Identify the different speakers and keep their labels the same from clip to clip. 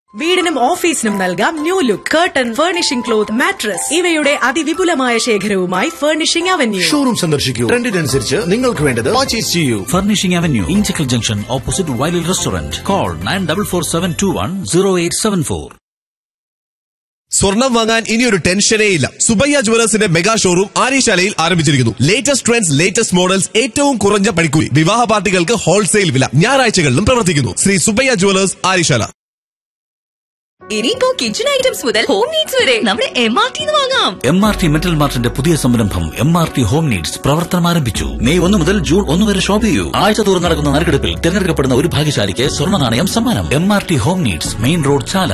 Speaker 1: വീടിനും ഓഫീസിനും നൽകാം new look curtain furnishing cloth mattress ഇവയുടെ അതിവിപുലമായ ശേഖരവുമായി ഫർണിഷിംഗ് അവന്യൂ
Speaker 2: ഷോറൂം സന്ദർശിക്കൂ ട്രെൻഡിനനുസരിച്ച് നിങ്ങൾക്ക് വേണ്ടത് പർച്ചേസ് ചെയ്യൂ
Speaker 3: Furnishing Avenue, Inchikal Junction, opposite Wiley Restaurant. Call 9447210874.
Speaker 4: സ്വർണം വാങ്ങാൻ ഇനിയൊരു ടെൻഷനേ ഇല്ല സുബയ്യ ജുവലേഴ്സിന്റെ മെഗാ ഷോറൂം ആര്യശാലയിൽ ആരംഭിച്ചിരിക്കുന്നു ലേറ്റസ്റ്റ് ട്രെൻഡ്സ് ലേറ്റസ്റ്റ് മോഡൽസ് ഏറ്റവും കുറഞ്ഞ പണിക്കൂലി വിവാഹ പാർട്ടികൾക്ക് ഹോൾസെയിൽ വില ഞായറാഴ്ചകളിലും പ്രവർത്തിക്കുന്നു ശ്രീ സുബയ്യ ജുവലേഴ്സ് ആര്യശാല
Speaker 5: ഇനിയിപ്പോ കിച്ചൺ ഐറ്റംസ് മുതൽ ഹോം നീഡ്സ് വരെ നമ്മുടെ എം ആർ ടി വാങ്ങാം
Speaker 3: എം ആർ ടി മെറ്റൽ മാർട്ടിന്റെ പുതിയ സംരംഭം M R T home needs പ്രവർത്തനം ആരംഭിച്ചു മെയ് ഒന്ന് മുതൽ ജൂൺ ഒന്ന് വരെ ഷോപ്പ് ചെയ്യൂ ആഴ്ച തോറും നടക്കുന്ന നറുക്കെടുപ്പിൽ തിരഞ്ഞെടുക്കപ്പെടുന്ന ഒരു ഭാഗ്യശാലിക്ക് സ്വർണ്ണ നാണയം സമ്മാനം M R T home needs main road Chala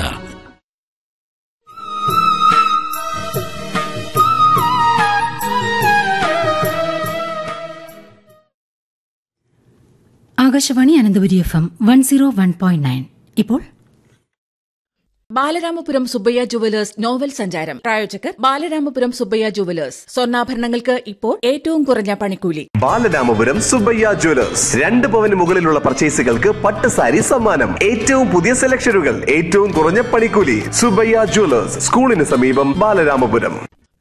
Speaker 6: Akashvani Ananthapuri F M one zero one point nine ഇപ്പോൾ
Speaker 7: ബാലരാമപുരം സുബ്ബയ്യ ജുവലേഴ്സ് നോവൽ സഞ്ചാരം പ്രായോജകർ ബാലരാമപുരം സുബ്ബയ്യ ജുവലേഴ്സ് സ്വർണ്ണാഭരണങ്ങൾക്ക് ഇപ്പോൾ ഏറ്റവും കുറഞ്ഞ പണിക്കൂലി
Speaker 8: ബാലരാമപുരം സുബയ്യ ജ്വല്ലേഴ്സ് രണ്ട് പവന് മുകളിലുള്ള പർച്ചേസുകൾക്ക് പട്ട് സാരി സമ്മാനം ഏറ്റവും പുതിയ സെലക്ഷനുകൾ ഏറ്റവും കുറഞ്ഞ പണിക്കൂലി സുബയ്യ ജ്വല്ലേഴ്സ് സ്കൂളിന് സമീപം ബാലരാമപുരം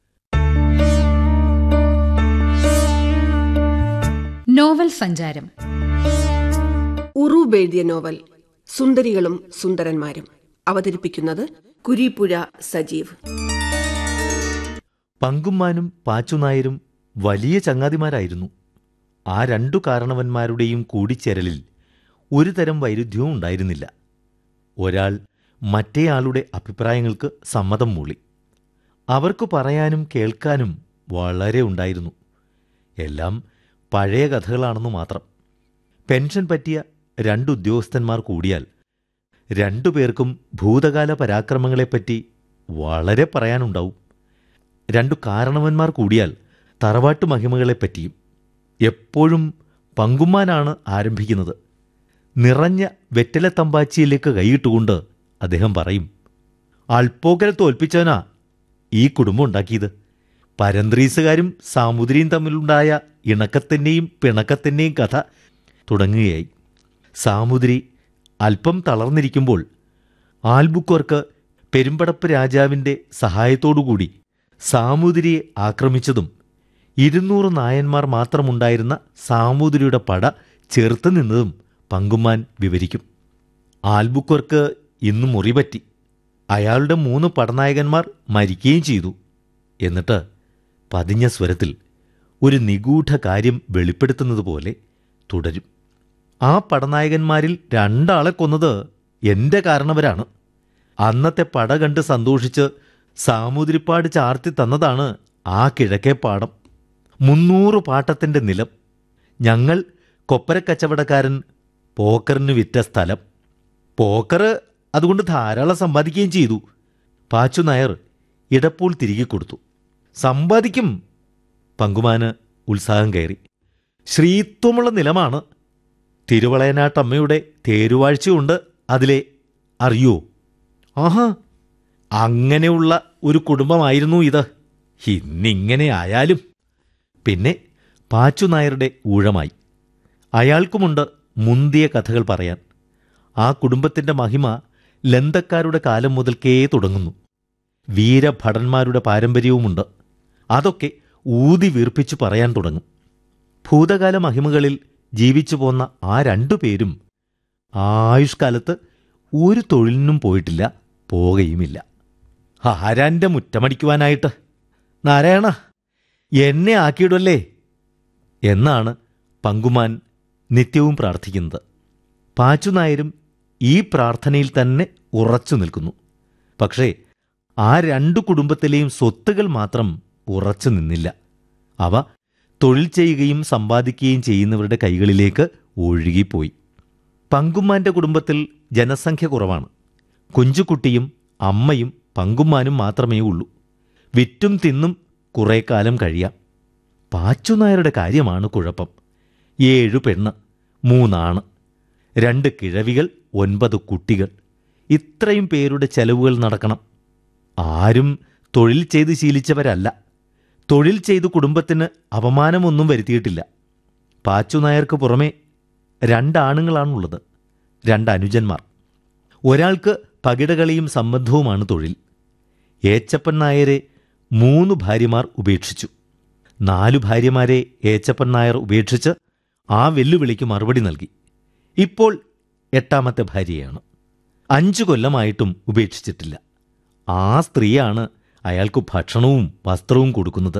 Speaker 6: നോവൽ സഞ്ചാരം
Speaker 9: ഉറൂബ് എഴുതിയ നോവൽ സുന്ദരികളും സുന്ദരന്മാരും അവതരിപ്പിക്കുന്നത് കുരീപ്പുഴ സജീവ്
Speaker 10: പങ്കുമ്മാനും പാച്ചുനായരും വലിയ ചങ്ങാതിമാരായിരുന്നു ആ രണ്ടു കാരണവന്മാരുടെയും കൂടിച്ചേരലിൽ ഒരു തരം വൈരുദ്ധ്യവും ഉണ്ടായിരുന്നില്ല ഒരാൾ മറ്റേയാളുടെ അഭിപ്രായങ്ങൾക്ക് സമ്മതം മൂളി അവർക്ക് പറയാനും കേൾക്കാനും വളരെ ഉണ്ടായിരുന്നു എല്ലാം പഴയ കഥകളാണെന്നു മാത്രം പെൻഷൻ പറ്റിയ രണ്ട് ഉദ്യോഗസ്ഥന്മാർ കൂടിയാൽ രണ്ടുപേർക്കും ഭൂതകാല പരാക്രമങ്ങളെപ്പറ്റി വളരെ പറയാനുണ്ടാവും രണ്ടു കാരണവന്മാർ കൂടിയാൽ തറവാട്ടു മഹിമകളെപ്പറ്റിയും എപ്പോഴും പങ്കുമാനാണ് ആരംഭിക്കുന്നത് നിറഞ്ഞ വെറ്റിലത്തമ്പാച്ചിയിലേക്ക് കൈയിട്ടുകൊണ്ട് അദ്ദേഹം പറയും അൾപ്പോക്കരെ തോൽപ്പിച്ചവനാ ഈ കുടുംബം ഉണ്ടാക്കിയത് പരന്ത്രീസുകാരും സാമുദ്രിയും തമ്മിലുണ്ടായ ഇണക്കത്തിൻ്റെയും പിണക്കത്തിൻ്റെയും കഥ തുടങ്ങുകയായി സാമുദ്രി അല്പം തളർന്നിരിക്കുമ്പോൾ ആൽബുക്കോർക്ക് പെരുമ്പടപ്പ് രാജാവിൻ്റെ സഹായത്തോടുകൂടി സാമുദ്രിയെ ആക്രമിച്ചതും ഇരുന്നൂറ് നായന്മാർ മാത്രമുണ്ടായിരുന്ന സാമുദ്രിയുടെ പട ചെറുത്ത് നിന്നതും പങ്കുമാൻ വിവരിക്കും ആൽബുക്കോർക്ക് ഇന്ന് മുറിപറ്റി അയാളുടെ മൂന്ന് പടനായകന്മാർ മരിക്കുകയും ചെയ്തു എന്നിട്ട് പതിഞ്ഞ സ്വരത്തിൽ ഒരു നിഗൂഢ കാര്യം വെളിപ്പെടുത്തുന്നത് പോലെ തുടരും ആ പടനായകന്മാരിൽ രണ്ടാളെ കൊന്നത് എന്റെ കാരണവരാണ് അന്നത്തെ പട കണ്ട് സന്തോഷിച്ച് സാമുദ്രിപ്പാട് ചാർത്തി തന്നതാണ് ആ കിഴക്കേ പാടം മുന്നൂറ് പാട്ടത്തിൻ്റെ നിലം ഞങ്ങൾ കൊപ്പരക്കച്ചവടക്കാരൻ പോക്കറിന് വിറ്റ സ്ഥലം പോക്കർ അതുകൊണ്ട് ധാരാളം സമ്പാദിക്കുകയും ചെയ്തു പാച്ചു നായർ ഇടപ്പോൾ തിരികെ കൊടുത്തു സമ്പാദിക്കും പങ്കുമാന് ഉത്സാഹം കയറി ശ്രീത്വമുള്ള നിലമാണ് തിരുവളയനാട്ടമ്മയുടെ തേരുവാഴ്ചയുണ്ട് അതിലെ അറിയോ ആഹാ അങ്ങനെയുള്ള ഒരു കുടുംബമായിരുന്നു ഇത് ഇന്നിങ്ങനെ ആയാലും പിന്നെ പാച്ചു നായരുടെ ഊഴമായി അയാൾക്കുമുണ്ട് മുന്തിയ കഥകൾ പറയാൻ ആ കുടുംബത്തിൻ്റെ മഹിമ ലന്തക്കാരുടെ കാലം മുതൽക്കേ തുടങ്ങുന്നു വീരഭടന്മാരുടെ പാരമ്പര്യവുമുണ്ട് അതൊക്കെ ഊതി വീർപ്പിച്ചു പറയാൻ തുടങ്ങും ഭൂതകാല മഹിമകളിൽ ജീവിച്ചു പോന്ന ആ രണ്ടു പേരും ആയുഷ്കാലത്ത് ഒരു തൊഴിലിനും പോയിട്ടില്ല പോകയുമില്ല ആരാൻ്റെ മുറ്റമടിക്കുവാനായിട്ട് നാരായണ എന്നെ ആക്കിയിടല്ലേ എന്നാണ് പങ്കുമാൻ നിത്യവും പ്രാർത്ഥിക്കുന്നത് പാച്ചുനായരും ഈ പ്രാർത്ഥനയിൽ തന്നെ ഉറച്ചു നിൽക്കുന്നു പക്ഷേ ആ രണ്ടു കുടുംബത്തിലെയും സ്വത്തുകൾ മാത്രം ഉറച്ചു നിന്നില്ല അവ തൊഴിൽ ചെയ്യുകയും സമ്പാദിക്കുകയും ചെയ്യുന്നവരുടെ കൈകളിലേക്ക് ഒഴുകിപ്പോയി പങ്കുമ്മാന്റെ കുടുംബത്തിൽ ജനസംഖ്യ കുറവാണ് കുഞ്ചുകുട്ടിയും അമ്മയും പങ്കുമ്മാനും മാത്രമേ ഉള്ളൂ വിറ്റും തിന്നും കുറേ കാലം കഴിയാം പാച്ചുനായരുടെ കാര്യമാണ് കുഴപ്പം ഏഴു പെണ്ണ് മൂന്നാണ് രണ്ട് കിഴവികൾ ഒൻപത് കുട്ടികൾ ഇത്രയും പേരുടെ ചെലവുകൾ നടക്കണം ആരും തൊഴിൽ ചെയ്ത് ശീലിച്ചവരല്ല തൊഴിൽ ചെയ്ത് കുടുംബത്തിന് അപമാനമൊന്നും വരുത്തിയിട്ടില്ല പാച്ചുനായർക്ക് പുറമെ രണ്ടാണുങ്ങളാണുള്ളത് രണ്ട് അനുജന്മാർ ഒരാൾക്ക് പകിടകളിയും സംബന്ധവുമാണ് തൊഴിൽ ഏച്ചപ്പൻ നായരെ മൂന്ന് ഭാര്യമാർ ഉപേക്ഷിച്ചു നാലു ഭാര്യമാരെ ഏച്ചപ്പൻ നായർ ഉപേക്ഷിച്ച് ആ വെല്ലുവിളിക്ക് മറുപടി നൽകി ഇപ്പോൾ എട്ടാമത്തെ ഭാര്യയാണ് അഞ്ചു കൊല്ലമായിട്ടും ഉപേക്ഷിച്ചിട്ടില്ല ആ സ്ത്രീയാണ് അയാൾക്ക് ഭക്ഷണവും വസ്ത്രവും കൊടുക്കുന്നത്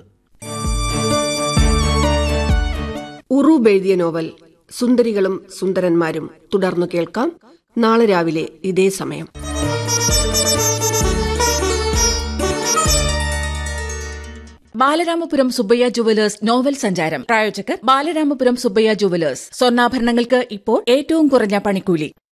Speaker 9: ഉറൂബ് എഴുതിയ നോവൽ സുന്ദരികളും സുന്ദരന്മാരും തുടർന്നു കേൾക്കാം നാളെ രാവിലെ ഇതേ സമയം
Speaker 7: ബാലരാമപുരം സുബ്ബയ്യ ജുവലേഴ്സ് നോവൽ സഞ്ചാരം പ്രായോജകർ ബാലരാമപുരം സുബ്ബയ്യ ജുവലേഴ്സ് സ്വർണ്ണാഭരണങ്ങൾക്ക് ഇപ്പോൾ ഏറ്റവും കുറഞ്ഞ പണിക്കൂലി